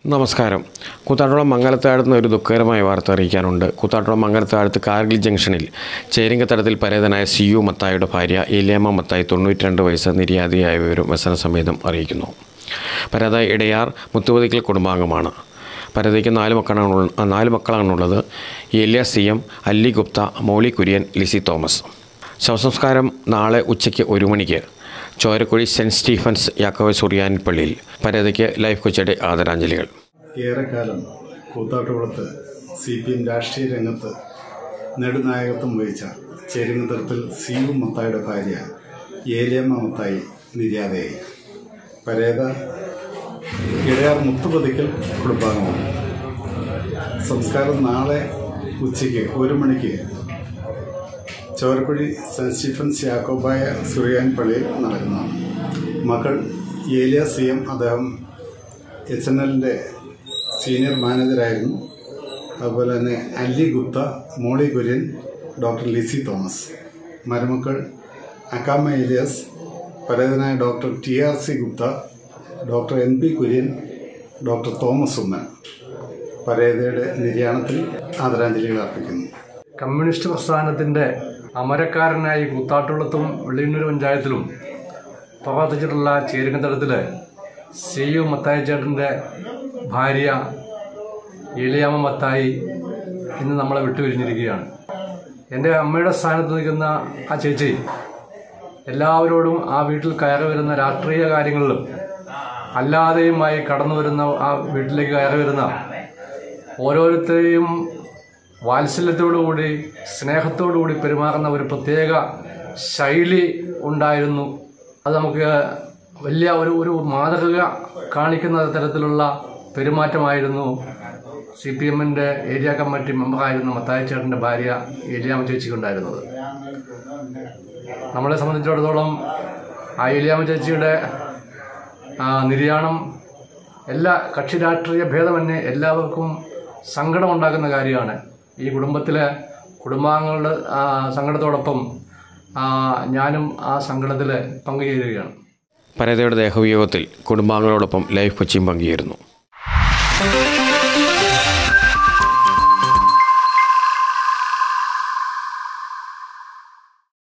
നമസ്കാരം കൂത്താട്ടുളം മംഗലത്താഴത്ത് നിന്ന് ഒരു ദുഃഖകരമായ വാർത്ത അറിയിക്കാനുണ്ട് കൂത്താട്ടുളം മംഗലത്താഴത്ത് കാർഗിൽ ജംഗ്ഷനിൽ ചേരിങ്കത്തടത്തിൽ പരേതനായ സി യു മത്തായിയുടെ ഭാര്യ ഏലിയാമ്മ മത്തായി തൊണ്ണൂറ്റി രണ്ട് വയസ്സ് നിര്യാതിയായ വിവരം വ്യസന സമേതം അറിയിക്കുന്നു പരേത ഇടയാർ മുത്തുപതിക്കൽ കുടുംബാംഗമാണ് പരതയ്ക്ക് നാല് മക്കളാണ് നാല് മക്കളാണുള്ളത് ഏലിയ C M Alli Gupta Molly Kurian Lissy Thomas ശവസംസ്കാരം നാളെ ഉച്ചയ്ക്ക് ഒരു മണിക്ക് ചോരക്കുഴി സെൻറ്റ് സ്റ്റീഫൻസ് യാക്കോവ സുറിയാൻ പള്ളിയിൽ പരേതയ്ക്ക് ലൈഫ് കൊച്ചയുടെ ആദരാഞ്ജലികൾ ഏറെക്കാലം കൂത്താട്ടുകുളത്ത് സി പി എം രാഷ്ട്രീയ രംഗത്ത് നെടുനായകത്വം വഹിച്ച ചേരുങ്ങത്തരത്തിൽ സി യു മത്തായിയുടെ ഭാര്യ ഏലിയമ്മ മത്തായി നിര്യാതയായി പരേത ഇടയാർ മുത്തുപതിക്കൽ കുടുംബാംഗമാണ് സംസ്കാരം നാളെ ഉച്ചയ്ക്ക് ഒരു മണിക്ക് ചോരക്കുഴി സെൻറ്റ് സ്റ്റീഫൻസ് യാക്കോബായ സുറിയാൻ പള്ളിയിൽ നടക്കുന്നതാണ് മകൾ ഏലിയ സി എം അദ്ദേഹം എച്ച് എൻ എല്ലിൻ്റെ സീനിയർ മാനേജറായിരുന്നു അതുപോലെ തന്നെ അല്ലി ഗുപ്ത മോളി കുര്യൻ ഡോക്ടർ ലിസി തോമസ് മരുമക്കൾ അക്കാമ ഏലിയസ് പരേതനായ doctor T R C Gupta doctor N P Kurian doctor Thomas Oommen പരേതയുടെ നിര്യാണത്തിൽ ആദരാഞ്ജലികൾ അർപ്പിക്കുന്നു കമ്മ്യൂണിസ്റ്റ് പ്രസ്ഥാനത്തിൻ്റെ അമരക്കാരനായി കൂത്താട്ടുള്ളത്തും വെള്ളിയന്നൂർ പഞ്ചായത്തിലും പ്രവർത്തിച്ചിട്ടുള്ള ചേരുകത്തടത്തിൽ സി യു മത്തായി ചേട്ടൻ്റെ ഭാര്യ ഏലിയാമ്മ മത്തായി ഇന്ന് നമ്മളെ വിട്ടുപിരിഞ്ഞിരിക്കുകയാണ് എൻ്റെ അമ്മയുടെ സ്ഥാനത്ത് നിൽക്കുന്ന ആ ചേച്ചി എല്ലാവരോടും ആ വീട്ടിൽ കയറി വരുന്ന രാഷ്ട്രീയ കാര്യങ്ങളിലും അല്ലാതെയുമായി കടന്നു വരുന്ന ആ വീട്ടിലേക്ക് കയറി വരുന്ന ഓരോരുത്തരെയും വാത്സല്യത്തോടുകൂടി സ്നേഹത്തോടുകൂടി പെരുമാറുന്ന ഒരു പ്രത്യേക ശൈലി ഉണ്ടായിരുന്നു അത് നമുക്ക് വലിയ ഒരു ഒരു മാതൃക കാണിക്കുന്ന തരത്തിലുള്ള പെരുമാറ്റമായിരുന്നു സി പി എമ്മിൻ്റെ ഏരിയ കമ്മിറ്റി മെമ്പറായിരുന്ന മത്തായച്ചേട്ടൻ്റെ ഭാര്യ ഏലിയാമ്മ ചേച്ചിക്കുണ്ടായിരുന്നത് നമ്മളെ സംബന്ധിച്ചിടത്തോളം ആ ഏലിയാമ്മ ചേച്ചിയുടെ ആ, നിര്യാണം എല്ലാ കക്ഷി രാഷ്ട്രീയ ഭേദമന്യേ എല്ലാവർക്കും സങ്കടമുണ്ടാക്കുന്ന കാര്യമാണ് ഈ കുടുംബത്തിലെ കുടുംബാംഗങ്ങളുടെ ആ, സങ്കടത്തോടൊപ്പം ആ, ഞാനും ആ സങ്കടത്തിൽ പങ്കുചേരുകയാണ് പരേതയുടെ ദേഹവിയോഗത്തിൽ കുടുംബാംഗങ്ങളോടൊപ്പം ലൈഫ് കൊച്ചിയും പങ്കുചേരുന്നു